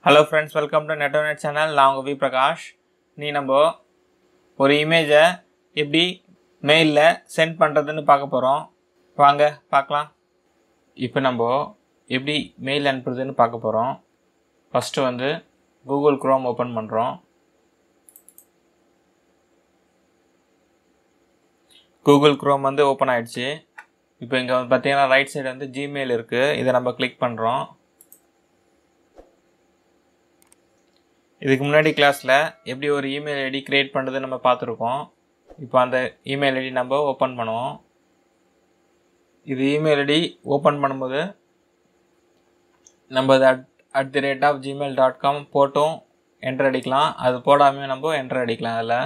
hello friends welcome to நெட்டோநெட் channel நான் உங்கள் வி பிரகாஷ் நீ நம்ம ஒரு இமேஜை எப்படி மெயிலில் சென்ட் பண்ணுறதுன்னு பார்க்க போகிறோம் வாங்க பார்க்கலாம் இப்போ நம்ம எப்படி மெயில் அனுப்புறதுன்னு பார்க்க போகிறோம் ஃபஸ்ட்டு வந்து கூகுள் குரோம் ஓப்பன் பண்ணுறோம் கூகுள் குரோம் வந்து ஓப்பன் ஆயிடுச்சு இப்போ இங்கே வந்து பார்த்தீங்கன்னா ரைட் சைடு வந்து ஜிமெயில் இருக்குது இதை நம்ம கிளிக் பண்ணுறோம் இதுக்கு முன்னாடி கிளாஸில் எப்படி ஒரு இமெயில் ஐடி க்ரியேட் பண்ணுறது நம்ம பார்த்துருக்கோம் இப்போ அந்த இமெயில் ஐடி நம்ம ஓப்பன் பண்ணுவோம் இது இமெயில் ஐடி ஓப்பன் பண்ணும்போது நம்ம அது at at the rate of Gmail dot com போட்டும் என்டர் அடிக்கலாம் அது போடாமல் நம்ம என்டர் அடிக்கலாம் அதில்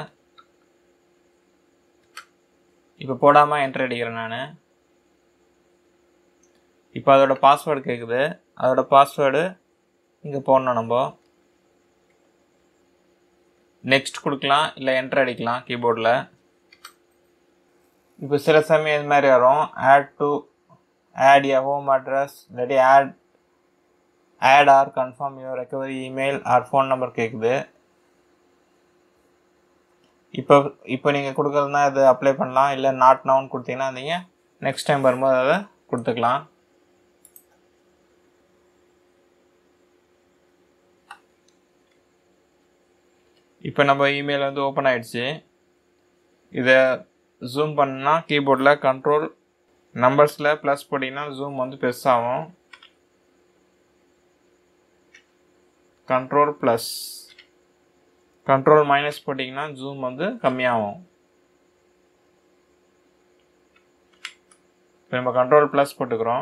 இப்போ போடாமல் என்டர் அடிக்கிறேன் நான் இப்போ அதோட பாஸ்வேர்டு கேட்குது அதோட பாஸ்வேர்டு இங்கே போடணும் நம்ம நெக்ஸ்ட் கொடுக்கலாம் இல்லை என்டர் அடிக்கலாம் கீபோர்டில் இப்போ சில சமயம் இது மாதிரி வரும் add to add a home address இல்லாட்டி add add or confirm your recovery email or phone number கேட்குது இப்போ இப்போ நீங்கள் கொடுக்குறதுனா இது அப்ளை பண்ணலாம் இல்லை நாட் நவுன் கொடுத்தீங்கன்னா நீங்கள் நெக்ஸ்ட் டைம் வரும்போது அதை கொடுத்துக்கலாம் இப்போ நம்ம இமெயில் வந்து ஓப்பன் ஆயிடுச்சு இதை ஜூம் பண்ணால் கீபோர்டில் கண்ட்ரோல் நம்பர்ஸில் ப்ளஸ் போட்டிங்கன்னா ஜூம் வந்து பெருசாகும் கண்ட்ரோல் ப்ளஸ் கண்ட்ரோல் மைனஸ் போட்டிங்கன்னா ஜூம் வந்து கம்மியாகும் இப்போ நம்ம கண்ட்ரோல் ப்ளஸ் போட்டுக்கிறோம்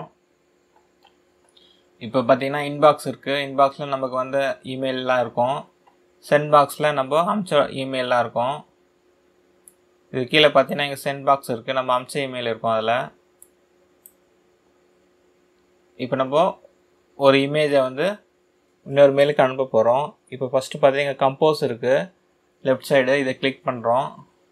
இப்போ பார்த்தீங்கன்னா இன்பாக்ஸ் இருக்குது இன்பாக்ஸில் நமக்கு வந்து இமெயிலெலாம் இருக்கும் சென்ட் பாக்ஸில் நம்ம அமிச்ச இமெயிலாம் இருக்கும் இது கீழே பார்த்தீங்கன்னா இங்கே சென்ட் பாக்ஸ் இருக்குது நம்ம அமிச்ச இமெயில் இருக்கும் அதில் இப்போ நம்ம ஒரு இமேஜை வந்து இன்னொரு மெயிலுக்கு அனுப்ப போகிறோம் இப்போ ஃபஸ்ட்டு பார்த்தீங்கன்னா கம்போஸ் இருக்குது லெஃப்ட் சைடு இதை கிளிக் பண்ணுறோம்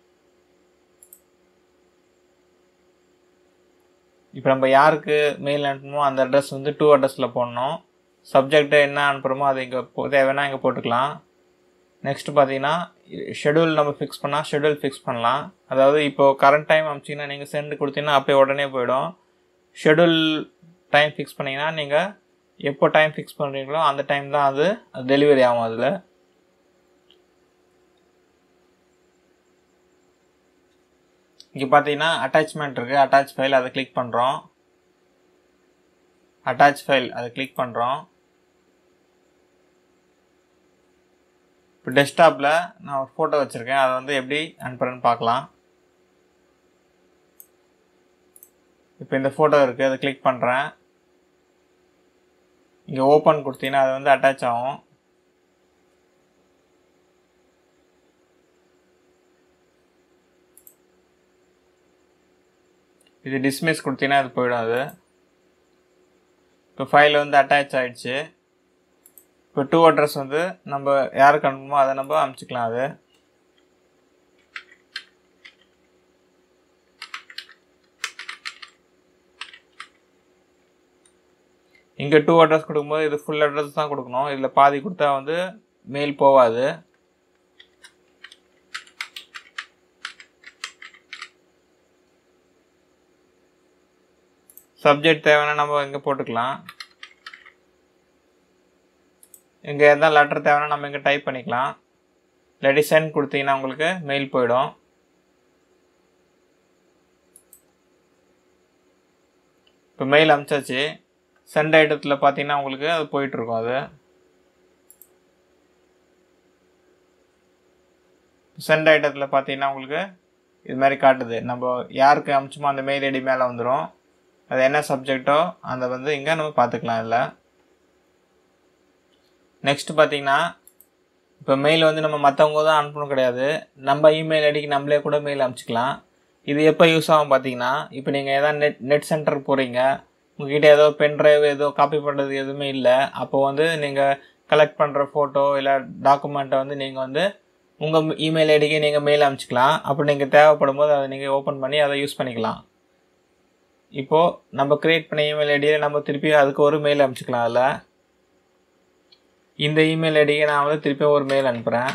இப்போ நம்ம யாருக்கு மெயில் அனுப்பணுமோ அந்த அட்ரஸ் வந்து டூ அட்ரஸில் போடணும் சப்ஜெக்ட்டு என்ன அனுப்புகிறோமோ அதை இங்கே தேவைன்னா இங்கே போட்டுக்கலாம் நெக்ஸ்ட் பார்த்தீங்கன்னா ஷெடியூல் நம்ம ஃபிக்ஸ் பண்ணால் ஷெடியூல் ஃபிக்ஸ் பண்ணலாம் அதாவது இப்போது கரண்ட் டைம் அமிச்சிங்கன்னா நீங்கள் சென்ட் கொடுத்தீங்கன்னா அப்போயே உடனே போயிடும் ஷெடியூல் டைம் ஃபிக்ஸ் பண்ணிங்கன்னா நீங்கள் எப்போ டைம் ஃபிக்ஸ் பண்ணுறீங்களோ அந்த டைம் தான் அது டெலிவரி ஆகும் அதில் இங்கே பார்த்தீங்கன்னா அட்டாச்மெண்ட் இருக்குது அட்டாச் ஃபைல் அதை கிளிக் பண்ணுறோம் அட்டாச் ஃபைல் அதை கிளிக் பண்ணுறோம் இப்போ டெஸ்க்டாப்பில் நான் ஒரு ஃபோட்டோ வச்சுருக்கேன் அதை வந்து எப்படி அனுப்புகிறேன்னு பார்க்கலாம் இப்போ இந்த ஃபோட்டோ இருக்குது அதை கிளிக் பண்ணுறேன் இங்கே ஓப்பன் கொடுத்தீங்கன்னா அது வந்து அட்டாச் ஆகும் இது டிஸ்மிஸ் கொடுத்தீங்கன்னா அது போயிடும் அது இப்போ ஃபைல் வந்து அட்டாச் ஆகிடுச்சு இப்போ டூ அட்ரஸ் வந்து நம்ம யாருக்கு அனுப்பணுமோ அதை நம்ம அனுப்பிச்சிக்கலாம் அது இங்கே டூ அட்ரஸ் கொடுக்கும்போது இது ஃபுல் அட்ரஸ் தான் கொடுக்கணும் இதில் பாதி கொடுத்தா வந்து மெயில் போகாது சப்ஜெக்ட் தேவைன்னா நம்ம இங்கே போட்டுக்கலாம் இங்கே எதாவது லெட்டர் தேவைன்னா நம்ம இங்கே டைப் பண்ணிக்கலாம் இல்லாட்டி சென்ட் கொடுத்தீங்கன்னா உங்களுக்கு மெயில் போயிடும் இப்போ மெயில் அனுப்பிச்சாச்சு சென்ட் ஐட்டத்தில் பார்த்தீங்கன்னா உங்களுக்கு அது போயிட்டுருக்கும் அது சென்ட் ஐட்டத்தில் பார்த்தீங்கன்னா உங்களுக்கு இது மாதிரி காட்டுது நம்ம யாருக்கு அமிச்சோமோ அந்த மெயில் ஐடி மேலே வந்துடும் அது என்ன சப்ஜெக்டோ அதை வந்து இங்கே நம்ம பார்த்துக்கலாம் இதில் நெக்ஸ்ட் பார்த்தீங்கன்னா இப்போ மெயில் வந்து நம்ம மற்றவங்க தான் அனுப்பணும் கிடையாது நம்ம இமெயில் ஐடிக்கு நம்மளே கூட மெயில் அனுப்பிச்சிக்கலாம் இது எப்போ யூஸ் ஆகும் பார்த்தீங்கன்னா இப்போ நீங்கள் எதாவது நெட் நெட் சென்டருக்கு போகிறீங்க உங்ககிட்ட ஏதோ பென் ட்ரைவ் ஏதோ காப்பி பண்ணுறது எதுவுமே இல்லை அப்போ வந்து நீங்கள் கலெக்ட் பண்ணுற ஃபோட்டோ இல்லை டாக்குமெண்ட்டை வந்து நீங்கள் வந்து உங்கள் இமெயில் ஐடிக்கு நீங்கள் மெயில் அனுப்பிச்சிக்கலாம் அப்படி நீங்கள் தேவைப்படும் போது அதை நீங்கள் ஓப்பன் பண்ணி அதை யூஸ் பண்ணிக்கலாம் இப்போது நம்ம க்ரியேட் பண்ண இமெயில் ஐடியை நம்ம திருப்பி அதுக்கு ஒரு மெயில் அனுப்பிச்சிக்கலாம் அதில் இந்த இமெயில் ஐடிக்கு நான் வந்து திருப்பி ஒரு மெயில் அனுப்புகிறேன்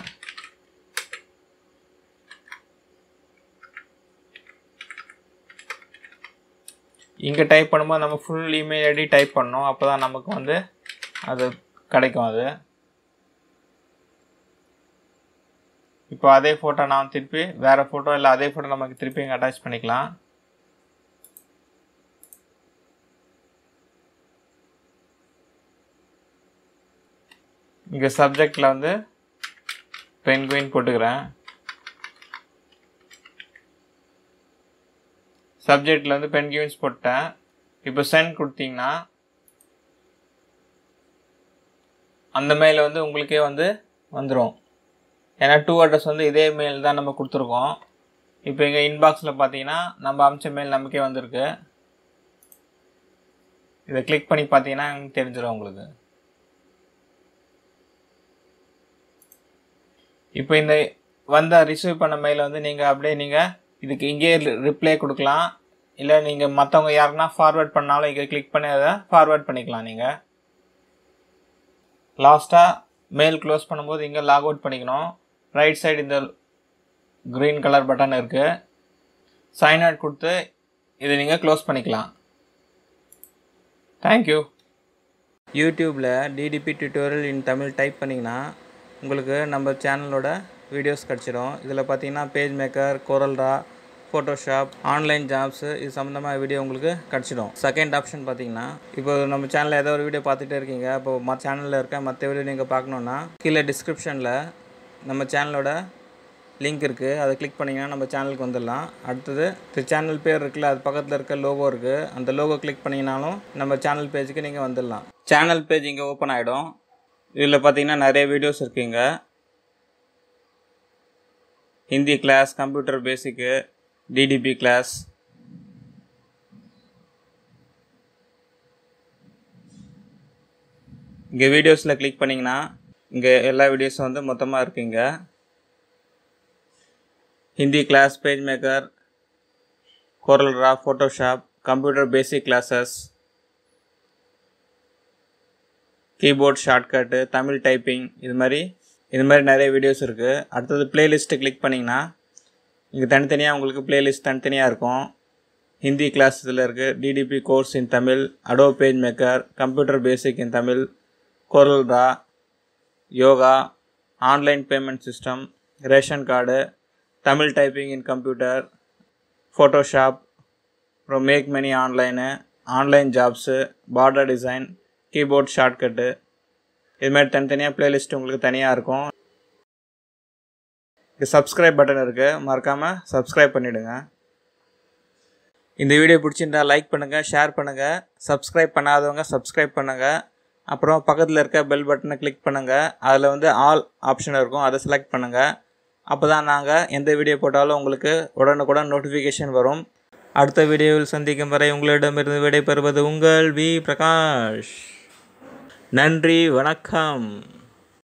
இங்கே டைப் பண்ணும்போது நம்ம ஃபுல் இமெயில் ஐடி டைப் பண்ணோம் அப்போ தான் நமக்கு வந்து அது கிடைக்கும் அது இப்போ அதே ஃபோட்டோ நான் திருப்பி வேறு ஃபோட்டோ இல்லை அதே ஃபோட்டோ நமக்கு திருப்பி இங்கே அட்டாச் பண்ணிக்கலாம் இங்கே சப்ஜெக்டில் வந்து பென்குயின் போட்டுக்கிறேன் சப்ஜெக்டில் வந்து பென்குயின்ஸ் போட்டேன் இப்போ சென்ட் கொடுத்தீங்கன்னா அந்த மெயில் வந்து உங்களுக்கே வந்து வந்துடும் ஏன்னா டூ அட்ரஸ் வந்து இதே மெயில் தான் நம்ம கொடுத்துருக்கோம் இப்போ எங்கள் இன்பாக்ஸில் பார்த்தீங்கன்னா நம்ம அமிச்ச மெயில் நமக்கே வந்திருக்கு இதை கிளிக் பண்ணி பார்த்தீங்கன்னா தெரிஞ்சிடும் உங்களுக்கு இப்போ இந்த வந்த ரிசீவ் பண்ண மெயிலை வந்து நீங்கள் அப்படியே நீங்கள் இதுக்கு இங்கேயே ரிப்ளை கொடுக்கலாம் இல்லை நீங்கள் மற்றவங்க யாருன்னா ஃபார்வேர்ட் பண்ணாலும் இங்கே கிளிக் பண்ணி அதை ஃபார்வேர்ட் பண்ணிக்கலாம் நீங்கள் லாஸ்ட்டாக மெயில் க்ளோஸ் பண்ணும்போது இங்கே லாக் அவுட் பண்ணிக்கணும் ரைட் சைடு இந்த க்ரீன் கலர் பட்டன் இருக்குது சைன் அவுட் கொடுத்து இதை நீங்கள் க்ளோஸ் பண்ணிக்கலாம் தேங்க்யூ யூடியூப்பில் DTP tutorial in Tamil type பண்ணிங்கன்னா உங்களுக்கு நம்ம சேனலோட வீடியோஸ் கிடச்சிடும் இதில் பார்த்தீங்கன்னா page maker CorelDRAW Photoshop online jobs இது சம்மந்தமாக வீடியோ உங்களுக்கு கிடச்சிடும் செகண்ட் ஆப்ஷன் பார்த்தீங்கன்னா இப்போ நம்ம சேனலில் ஏதோ ஒரு வீடியோ பார்த்துட்டே இருக்கீங்க இப்போ மற்ற சேனலில் இருக்க மற்ற வீடியோ நீங்கள் பார்க்கணுன்னா கீழே டிஸ்கிரிப்ஷனில் நம்ம சேனலோட லிங்க் இருக்குது அதை கிளிக் பண்ணிங்கன்னா நம்ம சேனலுக்கு வந்துடலாம் அடுத்தது இந்த சேனல் பேர் இருக்குல்ல அது பக்கத்தில் இருக்க லோகோ இருக்குது அந்த லோகோ கிளிக் பண்ணிங்கனாலும் நம்ம சேனல் பேஜுக்கு நீங்கள் வந்துடலாம் சேனல் பேஜ் இங்கே ஓப்பன் ஆகிடும் இதில் பார்த்தீங்கன்னா நிறைய வீடியோஸ் இருக்குங்க Hindi class computer basic DTP class இங்கே வீடியோஸில் கிளிக் பண்ணிங்கன்னா இங்கே எல்லா வீடியோஸும் வந்து மொத்தமாக இருக்குங்க Hindi class page maker CorelDRAW Photoshop computer basic classes keyboard shortcut Tamil typing இது மாதிரி இது மாதிரி நிறைய வீடியோஸ் இருக்குது அடுத்தது பிளேலிஸ்ட்டு கிளிக் பண்ணிங்கன்னா இங்கே தனித்தனியாக உங்களுக்கு பிளேலிஸ்ட் தனித்தனியாக இருக்கும் ஹிந்தி கிளாஸ் இதில் இருக்குது DTP course in Tamil Adobe page maker computer basic in Tamil CorelDRAW yoga online payment system ration card Tamil typing in computer Photoshop அப்புறம் make money online online jobs border design keyboard shortcut இது மாதிரி தனித்தனியாக playlist உங்களுக்கு தனியாக இருக்கும் இது சப்ஸ்கிரைப் பட்டன் இருக்குது மறக்காமல் சப்ஸ்கிரைப் பண்ணிவிடுங்க இந்த வீடியோ பிடிச்சிருந்தா லைக் பண்ணுங்கள் ஷேர் பண்ணுங்கள் சப்ஸ்கிரைப் பண்ணாதவங்க சப்ஸ்கிரைப் பண்ணுங்கள் அப்புறம் பக்கத்தில் இருக்க பெல் பட்டனை கிளிக் பண்ணுங்கள் அதில் வந்து ஆல் ஆப்ஷன் இருக்கும் அதை செலக்ட் பண்ணுங்கள் அப்போ தான் நாங்கள் எந்த வீடியோ போட்டாலும் உங்களுக்கு உடனுக்குடன் நோட்டிஃபிகேஷன் வரும் அடுத்த வீடியோவில் சந்திக்கும் வரை உங்களிடமிருந்து விடைபெறுவது உங்கள் வி பிரகாஷ் நன்றி வணக்கம்